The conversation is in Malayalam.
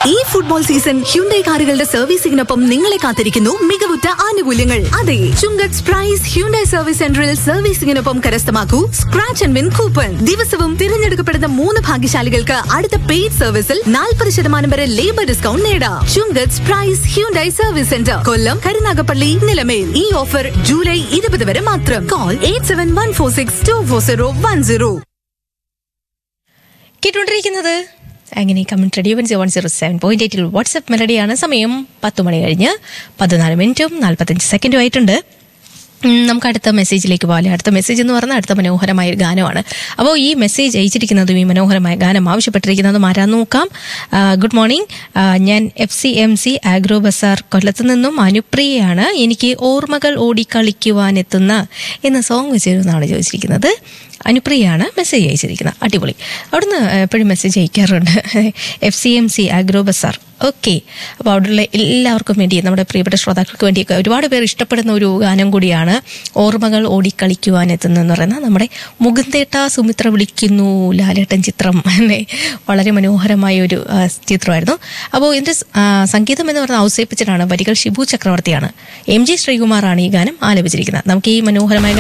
ഈ ഫുട്ബോൾ സീസൺ ഹ്യുണ്ടൈ കാറുകളുടെ സർവീസിംഗിനൊപ്പം നിങ്ങളെ കാത്തിരിക്കുന്നു മികവുറ്റ ആനുകൂല്യങ്ങൾ അതെ ചുങ്കത്ത് പ്രൈസ് ഹ്യുണ്ടൈ സർവീസ് സെന്ററിൽ സർവീസിംഗിനൊപ്പം കരസ്ഥമാക്കൂ സ്ക്രാച്ച് ആൻഡ് വിൻ കൂപ്പൺ ദിവസവും തിരഞ്ഞെടുക്കപ്പെടുന്ന മൂന്ന് ഭാഗ്യശാലികൾക്ക് അടുത്ത പെയ്ഡ് സർവീസിൽ നാൽപ്പത് ശതമാനം വരെ ലേബർ ഡിസ്കൗണ്ട് നേടാം Chungath price Hyundai service center Kollam Karunagappally Nilamel ഈ ഓഫർ ജൂലൈ ഇരുപത് വരെ മാത്രം call eight seven one four six two four zero one zero കേട്ടുകൊണ്ടിരിക്കുന്നത് അങ്ങനെ comment radio one one zero seven point എയ്റ്റിൽ വാട്സ്ആപ്പ് മെലഡിയാണ് സമയം പത്ത് മണി കഴിഞ്ഞ് പതിനാല് മിനിറ്റും നാൽപ്പത്തഞ്ച് സെക്കൻഡും ആയിട്ടുണ്ട് ഉം, നമുക്ക് അടുത്ത മെസ്സേജിലേക്ക് പോകാം അടുത്ത മെസ്സേജ് എന്ന് പറഞ്ഞാൽ അടുത്ത മനോഹരമായ ഒരു ഗാനമാണ് അപ്പോൾ ഈ മെസ്സേജ് അയച്ചിരിക്കുന്നതും ഈ മനോഹരമായ ഗാനം ആവശ്യപ്പെട്ടിരിക്കുന്നതും ആരാ നോക്കാം ആ, ഗുഡ് മോർണിംഗ് ആ, ഞാൻ F C M C agro bazaar കൊല്ലത്ത് നിന്നും അനുപ്രിയയാണ് എനിക്ക് ഓർമ്മകൾ ഓടിക്കളിക്കുവാനെത്തുന്ന എന്ന സോങ് വെച്ചിരുന്നാണ് ചോദിച്ചിരിക്കുന്നത് അനുപ്രിയയാണ് മെസ്സേജ് അയച്ചിരിക്കുന്നത് അടിപൊളി അവിടുന്ന് എപ്പോഴും മെസ്സേജ് അയക്കാറുണ്ട് F C M C agro bazaar okay അപ്പോൾ അവിടെയുള്ള എല്ലാവർക്കും വേണ്ടി നമ്മുടെ പ്രിയപ്പെട്ട ശ്രോതാക്കൾക്ക് വേണ്ടിയൊക്കെ ഒരുപാട് പേർ ഇഷ്ടപ്പെടുന്ന ഒരു ഗാനം കൂടിയാണ് ഓർമ്മകൾ ഓടിക്കളിക്കുവാൻ എത്തുന്നതെന്ന് പറയുന്നത് നമ്മുടെ മുകുന്ദേട്ട സുമിത്ര വിളിക്കുന്നു ലാലേട്ടൻ ചിത്രം അല്ലേ വളരെ മനോഹരമായ ഒരു ആ, ചിത്രമായിരുന്നു അപ്പോൾ ഇതിന്റെ സ്- ആ, സംഗീതം എന്ന് പറയുന്നത് ഔസേപ്പിച്ചിട്ടാണ് വരികൾ ഷിബു ചക്രവർത്തിയാണ് എം ജി ശ്രീകുമാറാണ് ഈ ഗാനം ആലപിച്ചിരിക്കുന്നത് നമുക്ക് ഈ മനോഹരമായ